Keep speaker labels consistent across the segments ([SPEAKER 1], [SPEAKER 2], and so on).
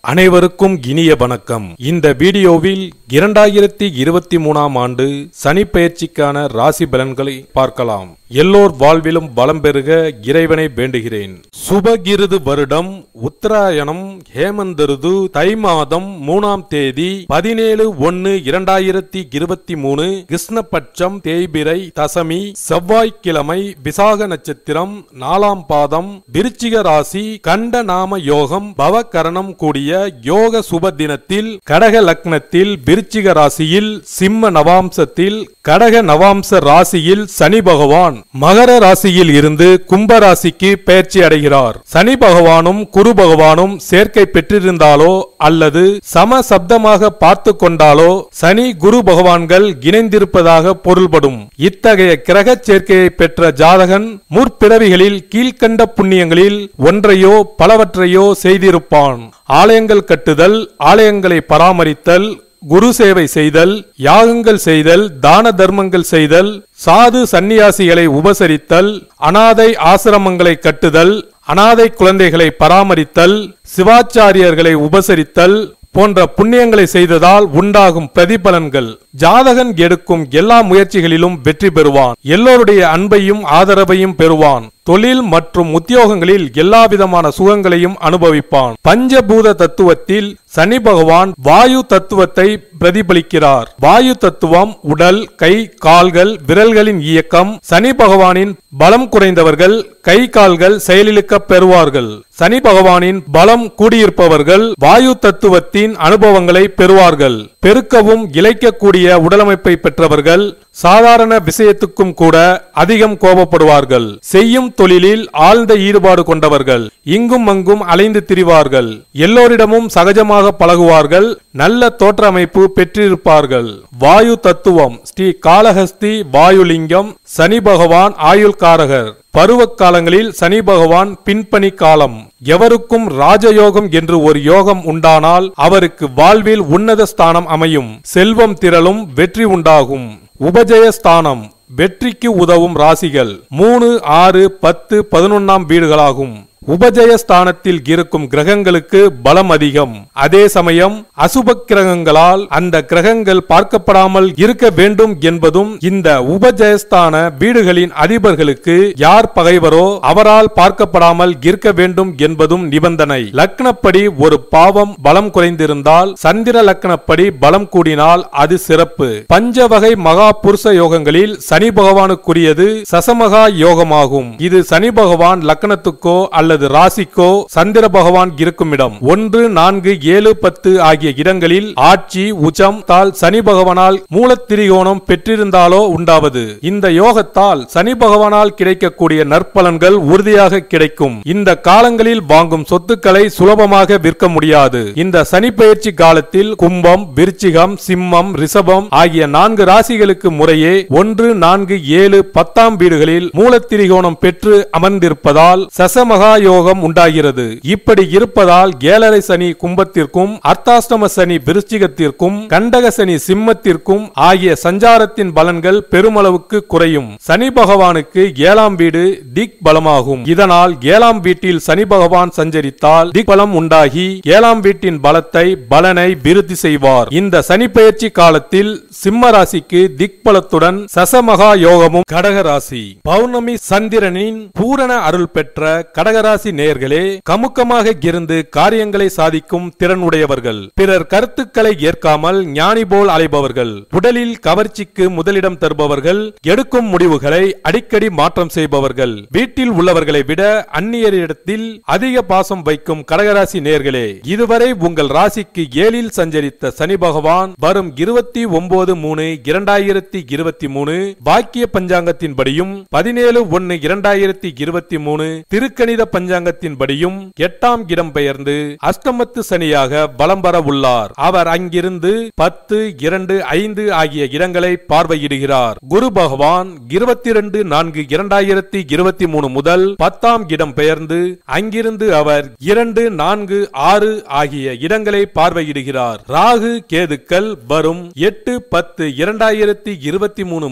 [SPEAKER 1] அனைவருக்கும் இனிய வணக்கம் இந்த வீடியோவில் இரண்டாயிரத்தி இருபத்தி மூணாம் ஆண்டு சனி பெயர்ச்சிக்கான ராசி பலன்களை பார்க்கலாம் எல்லோர் வாழ்விலும் வளம் பெருக இறைவனை வேண்டுகிறேன் சுபகிருது வருடம் உத்தராயணம் ஹேமந்தருது தை மாதம் மூணாம் தேதி பதினேழு ஒன்னு இரண்டாயிரத்தி இருபத்தி மூணு கிருஷ்ணபட்சம் தேய்பிரை தசமி செவ்வாய்க்கிழமை விசாக நட்சத்திரம் நாலாம் பாதம் விருச்சிக ராசி கண்ட நாம யோகம் பவகரணம் கூடிய யோக சுப தினத்தில் கடக லக்னத்தில் விருச்சிக ராசியில் சிம்ம நவாம்சத்தில் கடக நவாம்ச ராசியில் சனி பகவான் மகர ராசியில் இருந்து கும்ப ராசிக்கு பெயர்ச்சி அடைகிறார் சனி பகவானும் குரு பகவானும் சேர்க்கை பெற்றிருந்தாலோ அல்லது சம சப்தமாக பார்த்து கொண்டாலோ சனி குரு பகவான்கள் இணைந்திருப்பதாக பொருள்படும் இத்தகைய கிரக சேர்க்கையை பெற்ற ஜாதகன் முற்பிறவிகளில் கீழ்க்கண்ட புண்ணியங்களில் ஒன்றையோ பலவற்றையோ செய்திருப்பான் ஆலயங்கள் கட்டுதல் ஆலயங்களை பராமரித்தல் குரு சேவை செய்தல் யாகங்கள் செய்தல் தான தர்மங்கள் செய்தல் சாது சந்நியாசிகளை உபசரித்தல் அனாதை ஆசிரமங்களை கட்டுதல் அனாதை குழந்தைகளை பராமரித்தல் சிவாச்சாரியர்களை உபசரித்தல் போன்ற புண்ணியங்களை செய்ததால் உண்டாகும் பிரதிபலன்கள் ஜாதகன் எடுக்கும் எல்லா முயற்சிகளிலும் வெற்றி பெறுவான் எல்லோருடைய அன்பையும் ஆதரவையும் பெறுவான் தொழில் மற்றும் உத்தியோகங்களில் எல்லா விதமான சுகங்களையும் அனுபவிப்பான் பஞ்சபூத தத்துவத்தில் சனி பகவான் வாயு தத்துவத்தை பிரதிபலிக்கிறார் வாயு தத்துவம் உடல் கை கால்கள் விரல்களின் இயக்கம் சனி பகவானின் பலம் குறைந்தவர்கள் கை கால்கள் செயலிழக்க பெறுவார்கள் சனி பகவானின் பலம் கூடியிருப்பவர்கள் வாயு தத்துவத்தின் அனுபவங்களை பெறுவார்கள் பெருக்கவும் இழைக்கக்கூடிய உடலமைப்பை பெற்றவர்கள் சாதாரண விஷயத்துக்கும் கூட அதிகம் கோபப்படுவார்கள் செய்யும் தொழிலில் ஆழ்ந்த ஈடுபாடு கொண்டவர்கள் இங்கும் அங்கும் அலைந்து திரிவார்கள் எல்லோரிடமும் சகஜமாக பழகுவார்கள் நல்ல தோற்றமைப்பு பெற்றிருப்பார்கள் வாயு தத்துவம் ஸ்ரீ காளஹஸ்தி வாயுலிங்கம் சனி பகவான் ஆயுள்காரகர் பருவ காலங்களில் சனி பகவான் பின்பணி காலம் எவருக்கும் ராஜயோகம் என்று ஒரு யோகம் உண்டானால் அவருக்கு வாழ்வில் உன்னத ஸ்தானம் அமையும் செல்வம் திரளும் வெற்றி உண்டாகும் உபஜயஸ்தானம் வெற்றிக்கு உதவும் ராசிகள் மூணு ஆறு பத்து பதினொன்னாம் வீடுகளாகும் உபஜயஸ்தானத்தில் இருக்கும் கிரகங்களுக்கு பலம் அதிகம் அதே சமயம் அசுப கிரகங்களால் அந்த கிரகங்கள் பார்க்கப்படாமல் இருக்க வேண்டும் என்பதும் இந்த உபஜயஸ்தான வீடுகளின் அதிபர்களுக்கு யார் பகைவரோ அவரால் பார்க்கப்படாமல் இருக்க வேண்டும் என்பதும் நிபந்தனை லக்னப்படி ஒரு பாவம் பலம் குறைந்திருந்தால் சந்திர லக்னப்படி பலம் கூடினால் அது சிறப்பு பஞ்ச வகை மகா புருஷ யோகங்களில் சனி பகவானுக்குரியது சசமகா யோகமாகும் இது சனி பகவான் லக்னத்துக்கோ அல்லது ராசிக்கோ சந்திர பகவான் இருக்கும் இடம் ஒன்று நான்கு ஏழு பத்து ஆகிய இடங்களில் ஆட்சி உச்சம் தால் சனி பகவானால் மூலத்திரிகோணம் பெற்றிருந்தாலோ உண்டாவது இந்த யோகத்தால் சனி பகவானால் கிடைக்கக்கூடிய நற்பலன்கள் உறுதியாக கிடைக்கும் இந்த காலங்களில் வாங்கும் சொத்துக்களை சுலபமாக விற்க முடியாது இந்த சனி பயிற்சி காலத்தில் கும்பம் விருச்சிகம் சிம்மம் ரிஷபம் ஆகிய நான்கு ராசிகளுக்கு முறையே ஒன்று நான்கு ஏழு பத்தாம் வீடுகளில் மூலத்திரிகோணம் பெற்று அமர்ந்திருப்பதால் சசமகா யோகம் உண்டாகிறது இப்படி இருப்பதால் ஏழரை சனி கும்பத்திற்கும் அர்த்தாஷ்டம சனி விருச்சிகத்திற்கும் கண்டக சனி சிம்மத்திற்கும் ஆகிய சஞ்சாரத்தின் பலன்கள் பெருமளவுக்கு குறையும் சனி பகவானுக்கு ஏழாம் வீடு திக் பலமாகும் இதனால் ஏழாம் வீட்டில் சனி பகவான் சஞ்சரித்தால் திக் பலம் உண்டாகி ஏழாம் வீட்டின் பலத்தை பலனை விருத்தி செய்வார் இந்த சனி பெயர்ச்சி காலத்தில் சிம்ம ராசிக்கு திக் பலத்துடன் சசமகா யோகமும் கடக ராசி பௌர்ணமி சந்திரனின் பூரண அருள் பெற்ற கடகராசி நேயர்களே கமுக்கமாக இருந்து காரியங்களை சாதிக்கும் திறனுடையவர்கள் பிறர் கருத்துக்களை ஏற்காமல் ஞானி போல் அலைபவர்கள் உடலில் கவர்ச்சிக்கு முதலிடம் தருபவர்கள் எடுக்கும் முடிவுகளை அடிக்கடி மாற்றம் செய்பவர்கள் வீட்டில் உள்ளவர்களை விட அந்நியரிடத்தில் அதிக பாசம் வைக்கும் கடகராசி நேர்களே இதுவரை உங்கள் ராசிக்கு ஏழில் சஞ்சரித்த சனி பகவான் வரும் இருபத்தி ஒன்பது மூணு இரண்டாயிரத்தி இருபத்தி மூணு வாக்கிய பஞ்சாங்கத்தின்படியும் பதினேழு ஒன்னு இரண்டாயிரத்தி இருபத்தி மூணு திருக்கணித பஞ்சாங்கத்தின்படியும் எட்டாம் இடம் பெயர்ந்து அஷ்டமத்து சனியாக வலம் வர உள்ளார் அவர் அங்கிருந்து பத்து இரண்டு ஐந்து ஆகிய இடங்களை பார்வையிடுகிறார் குரு பகவான் இருபத்தி இரண்டு நான்கு இரண்டாயிரத்தி இருபத்தி மூணு முதல் பத்தாம் இடம் பெயர்ந்து அங்கிருந்து அவர் இரண்டு நான்கு ஆறு ஆகிய இடங்களை பார்வையிடுகிறார் ராகு கேதுக்கள் வரும் எட்டு பத்து இரண்டாயிரத்தி இருபத்தி மூணு முதல்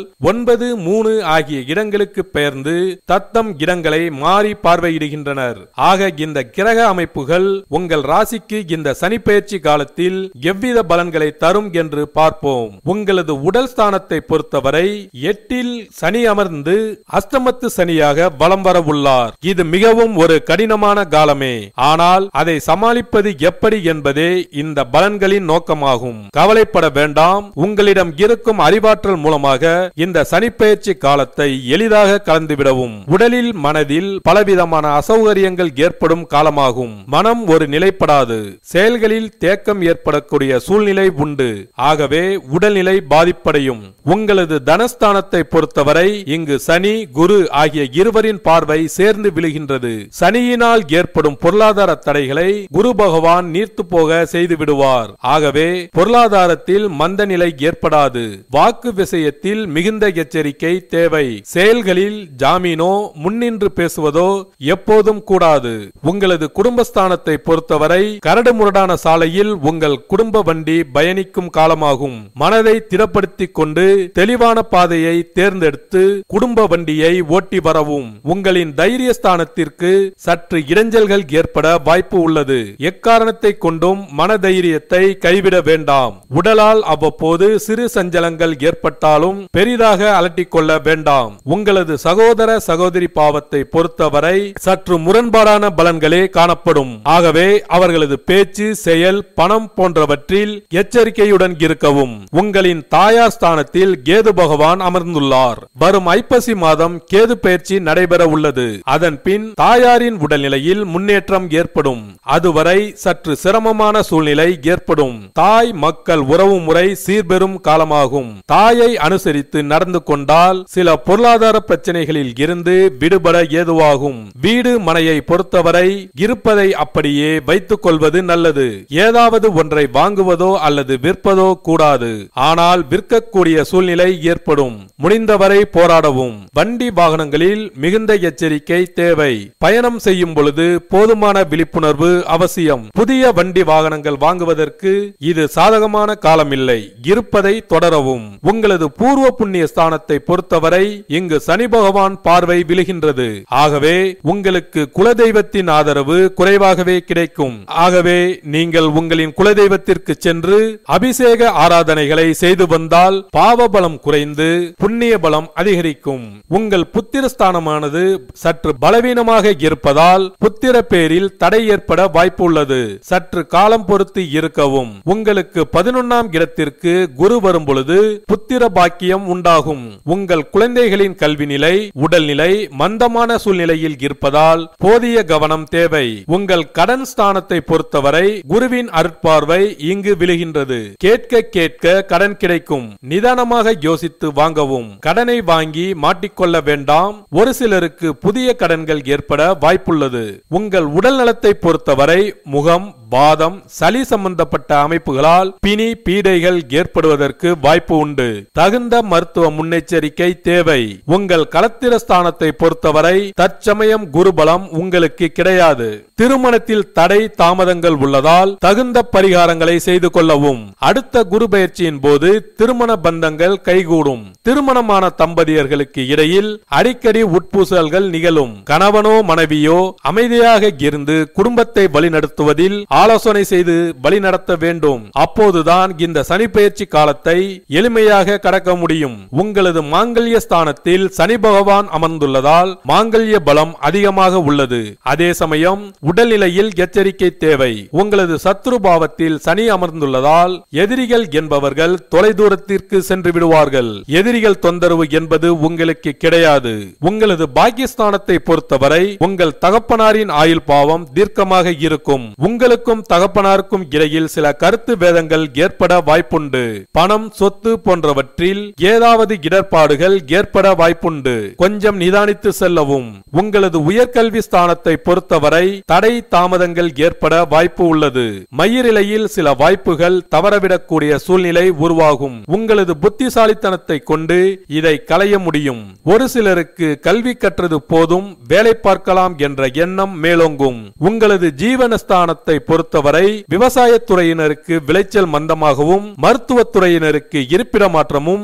[SPEAKER 1] ஒன்பது மூணு ஆகிய இடங்களுக்கு பெயர்ந்து தத்தம் இடங்களை மாறி பார்வையிடுகின்றனர் ஆக இந்த கிரக அமைப்புகள் உங்கள் ராசிக்கு இந்த சனிப்பெயர்ச்சி காலத்தில் எவ்வித பலன்களை தரும் என்று பார்ப்போம் உங்களது உடல் ஸ்தானத்தை பொறுத்தவரை எட்டில் சனி அமர்ந்து அஸ்தமத்து சனியாக வலம் வர உள்ளார் இது மிகவும் ஒரு கடினமான காலமே ஆனால் அதை சமாளிப்பது எப்படி என்பதே இந்த பலன்களின் நோக்கமாகும் கவலைப்பட வேண்டாம் உங்களிடம் இருக்கும் அறிவாற்றல் மூலமாக இந்த சனிப்பெயர்ச்சி காலத்தை எளிதாக கலந்துவிடவும் உடலில் மனதில் பலவிதமான அசௌகரியங்கள் ஏற்படும் காலமாகும் மனம் ஒரு நிலைப்படாது செயல்களில் தேக்கம் ஏற்படக்கூடிய சூழ்நிலை உண்டு ஆகவே உடல்நிலை பாதிப்படையும் உங்களது தனஸ்தானத்தை பொறுத்தவரை இங்கு சனி குரு ஆகிய இருவரின் பார்வை சேர்ந்து விழுகின்றது சனியினால் ஏற்படும் பொருளாதார தடைகளை குரு பகவான் நீர்த்து போக செய்து விடுவார் ஆகவே பொருளாதாரத்தில் மந்த நிலை ஏற்படாது வாக்கு விஷயத்தில் மிகுந்த எச்சரிக்கை தேவை செயல்களில் ஜாமீனோ முன்னின்று பேசுவதோ எப்போதும் கூடாது உங்களது குடும்பஸ்தானத்தை பொறுத்தவரை கரடு முரடான சாலையில் உங்கள் குடும்ப வண்டி பயணிக்கும் காலமாகும் மனதை திடப்படுத்திக் கொண்டு தெளிவான பாதையை தேர்ந்தெடுத்து குடும்ப வண்டியை ஓட்டி வரவும் உங்களின் தைரிய ஸ்தானத்திற்கு சற்று இடைஞ்சல்கள் ஏற்பட வாய்ப்பு உள்ளது எக்காரணத்தை கொண்டும் மன தைரியத்தை கைவிட வேண்டாம் உடலால் அவ்வப்போது சிறு சஞ்சலங்கள் ஏற்பட்டாலும் பெரிதாக அலட்டிக் கொள்ள வேண்டாம் உங்களது சகோதர சகோதரி பாவத்தை பொறுத்தவரை சற்று முரண்பாடான பலன்களே காணப்படும் ஆகவே அவர்களது பேச்சு செயல் பணம் போன்றவற்றில் எச்சரிக்கையுடன் இருக்கவும் உங்களின் தாயார் ஸ்தானத்தில் கேது பகவான் அமர்ந்துள்ளார் வரும் ஐப்பசி மாதம் கேது பயிற்சி நடைபெற உள்ளது அதன் பின் தாயாரின் உடல்நிலையில் முன்னேற்றம் ஏற்படும் அதுவரை சற்று சிரமமான சூழ்நிலை ஏற்படும் தாய் மக்கள் உறவு முறை சீர்பெறும் காலமாகும் தாயை அனுசரித்து நடந்து கொண்டால் சில பொருளாதார பிரச்சனைகளில் இருந்து விடுபட ஏதுவாகும் வீடு மனையை பொறுத்தவரை இருப்பதை அப்படியே வைத்துக் கொள்வது நல்லது ஏதாவது ஒன்றை வாங்குவதோ அல்லது விற்பதோ கூடாது ஆனால் விற்கக்கூடிய சூழ்நிலை ஏற்படும் முடிந்தவரை போராடவும் வண்டி வாகனங்களில் மிகுந்த எச்சரிக்கை தேவை பயணம் செய்யும் பொழுது போதுமான விழிப்புணர்வு அவசியம் புதிய வண்டி வாகனங்கள் வாங்குவதற்கு இது சாதகமான காலமில்லை இருப்பதை தொடரவும் உங்களது பூர்வ புண்ணிய ஸ்தானத்தை பொறுத்தவரை இங்கு சனி பகவான் பார்வை விழுகின்றது ஆகவே உங்களுக்கு குலதெய்வத்தின் ஆதரவு குறைவாகவே கிடைக்கும் ஆகவே நீங்கள் உங்களின் குலதெய்வத்திற்கு சென்று அபிஷேக ஆராதனைகளை செய்து வந்தால் பாவ பலம் குறைந்து புண்ணிய பலம் அதிகரிக்கும் உங்கள் புத்திர ஸ்தானமானது சற்று பலவீனமாக இருப்பதால் புத்திர பேரில் தடை ஏற்பட வாய்ப்பு உள்ளது சற்று காலம் பொறுத்து இருக்கவும் உங்களுக்கு பதினொன்னாம் இடத்திற்கு குரு வரும் பொழுது புத்திர பாக்கியம் உண்டாகும் உங்கள் குழந்தைகளின் கல்வி நிலை உடல்நிலை மந்தமான சூழ்நிலையில் இருப்பதால் போதிய கவனம் தேவை உங்கள் கடன் ஸ்தானத்தை பொறுத்தவரை குருவின் அருட்பார்வை இங்கு விழுகின்றது கேட்க கேட்க கடன் கிடைக்கும் நிதானமாக யோசித்து வாங்கவும் கடனை வாங்கி மாட்டிக்கொள்ள வேண்டாம் ஒரு சிலருக்கு புதிய கடன்கள் ஏற்பட வாய்ப்புள்ளது உங்கள் உடல் நலத்தை பொறுத்தவரை முகம் வாதம் சளி சம்பந்தப்பட்ட அமைப்புகளால் பிணி பீடைகள் ஏற்படுவதற்கு வாய்ப்பு உண்டு தகுந்த மருத்துவ முன்னெச்சரிக்கை தேவை உங்கள் களத்திர ஸ்தானத்தை பொறுத்தவரை தற்சமயம் குருபலம் உங்களுக்கு கிடையாது திருமணத்தில் தடை தாமதங்கள் உள்ளதால் தகுந்த பரிகாரங்களை செய்து கொள்ளவும் அடுத்த குரு பயிற்சியின் போது திருமண பந்தங்கள் கைகூடும் திருமணமான தம்பதியர்களுக்கு இடையில் அடிக்கடி உட்பூசல்கள் நிகழும் கணவனோ மனைவியோ அமைதியாக இருந்து குடும்பத்தை வழிநடத்துவதில் ஆலோசனை செய்து வழிநடத்த வேண்டும் அப்போதுதான் இந்த சனி பயிற்சி காலத்தை எளிமையாக கடக்க முடியும் உங்களது மாங்கல்ய ஸ்தானத்தில் சனி பகவான் அமர்ந்துள்ளதால் மாங்கல்ய பலம் அதிகமாக உள்ளது அதே சமயம் உடல்நிலையில் எச்சரிக்கை தேவை உங்களது சத்ரு பாவத்தில் சனி அமர்ந்துள்ளதால் எதிரிகள் என்பவர்கள் தொலைதூரத்திற்கு சென்று விடுவார்கள் எதிரிகள் தொந்தரவு என்பது உங்களுக்கு கிடையாது உங்களது பாக்கியஸ்தானத்தை பொறுத்தவரை உங்கள் தகப்பனாரின் ஆயுள் பாவம் தீர்க்கமாக இருக்கும் உங்களுக்கும் தகப்பனாருக்கும் இடையில் சில கருத்து வேதங்கள் ஏற்பட வாய்ப்புண்டு பணம் சொத்து போன்றவற்றில் ஏதாவது இடர்பாடுகள் ஏற்பட வாய்ப்புண்டு கொஞ்சம் நிதானித்து செல்லவும் உங்களது உயர்கல்வி ஸ்தானத்தை பொறுத்தவரை தடை தாமதங்கள் ஏற்பட வாய்ப்பு உள்ளது மயிரிலையில் சில வாய்ப்புகள் தவறவிடக்கூடிய சூழ்நிலை உருவாகும் உங்களது புத்திசாலித்தனத்தை கொண்டு இதை களைய முடியும் ஒரு சிலருக்கு கல்வி கற்றது போதும் வேலை பார்க்கலாம் என்ற எண்ணம் மேலோங்கும் உங்களது ஜீவனஸ்தானத்தை பொறுத்தவரை விவசாயத்துறையினருக்கு விளைச்சல் மந்தமாகவும் மருத்துவத்துறையினருக்கு இருப்பிட மாற்றமும் இரும்பு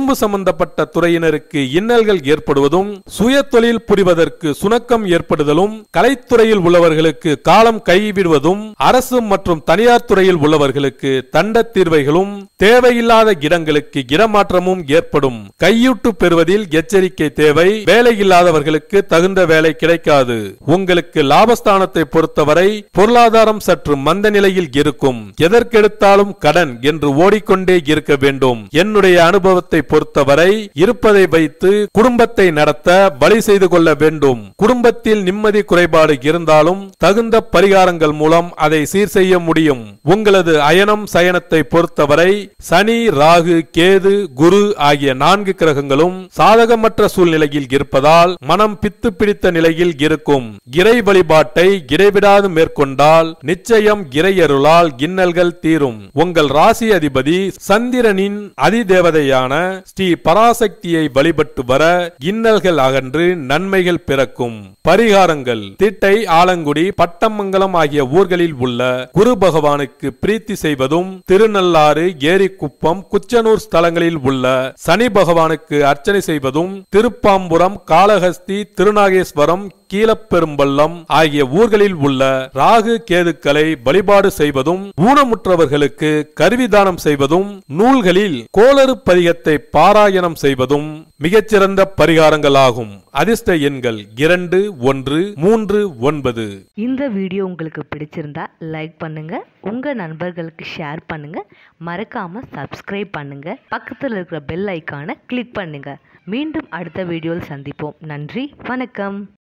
[SPEAKER 1] இரும்பு சம்பந்தப்பட்ட துறையினருக்கு இன்னல்கள் ஏற்படுவதும் சுய தொழில் புரிவதற்கு சுணக்கம் ஏற்படுதலும் கலைத்துறையில் உள்ளவர்களுக்கு காலம் கைவிடுவதும் அரசு மற்றும் தனியார் துறையில் உள்ளவர்களுக்கு தண்ட தீர்வைகளும் தேவையில்லாத இடங்களுக்கு இடமாற்றமும் ஏற்படும் கையூட்டு பெறுவதில் எச்சரிக்கை தேவை வேலை இல்லாதவர்களுக்கு தகுந்த வேலை கிடைக்காது உங்களுக்கு லாபஸ்தானத்தை பொறுத்தவரை பொருளாதாரம் சற்று மந்த நிலையில் இருக்கும் எதற்கெடுத்தாலும் கடன் என்று ஓடிக்கொண்டே இருக்க வேண்டும் என்னுடைய அனுபவத்தை பொறுத்தவரை இருப்பதை வைத்து குடும்பத்தை நடத்த வழி செய்து கொள்ள வேண்டும் குடும்பத்தில் நிம்மதி குறைபாடு இருந்தாலும் தகுந்த பரிகாரங்கள் மூலம் அதை சீர் செய்ய முடியும் உங்களது அயனம் சயனத்தை பொறுத்தவரை சனி ராகு கேது குரு ஆகிய நான்கு கிரகங்களும் சாதகமற்ற சூழ்நிலையில் இருப்பதால் மனம் பித்து பிடித்த நிலையில் இருக்கும் இறை வழிபாட்டை இடைவிடாது மேற்கொண்டால் நிச்சயம் இறையருளால் இன்னல்கள் தீரும் உங்கள் ராசி அதிபதி சந்திரனின் அதிதேவதையான ஸ்ரீ பராசக்தியை வழிபட்டு வர இன்னல்கள் அகன்று நன்மைகள் பிறக்கும் பரிகாரங்கள் திட்டை ஆலங்குடி பட்டமங்கலம் ஆகிய ஊர்களில் உள்ள குரு பகவானுக்கு பிரீத்தி செய்வதும் திருநள்ளாறு ஏரிக்குப்பம் குச்சனூர் ஸ்தலங்களில் உள்ள சனி பகவானுக்கு அர்ச்சனை செய்வதும் திருப்பாம்புரம் காளஹஸ்தி திருநாகேஸ்வரம் கீழப்பெரும்பள்ளம் ஆகிய ஊர்களில் உள்ள ராகு கேதுக்களை வழிபாடு செய்வதும் ஊனமுற்றவர்களுக்கு கருவிதானம் செய்வதும் நூல்களில் கோளறு பதிகத்தை பாராயணம் செய்வதும் மிகச்சிறந்த பரிகாரங்களாகும் அதிர்ஷ்ட எண்கள் இரண்டு ஒன்று மூன்று ஒன்பது
[SPEAKER 2] இந்த வீடியோ உங்களுக்கு பிடிச்சிருந்தா லைக் பண்ணுங்க உங்க நண்பர்களுக்கு ஷேர் பண்ணுங்க மறக்காம சப்ஸ்கிரைப் பண்ணுங்க பக்கத்தில் இருக்கிற பெல் ஐக்கானை கிளிக் பண்ணுங்க மீண்டும் அடுத்த வீடியோவில் சந்திப்போம் நன்றி வணக்கம்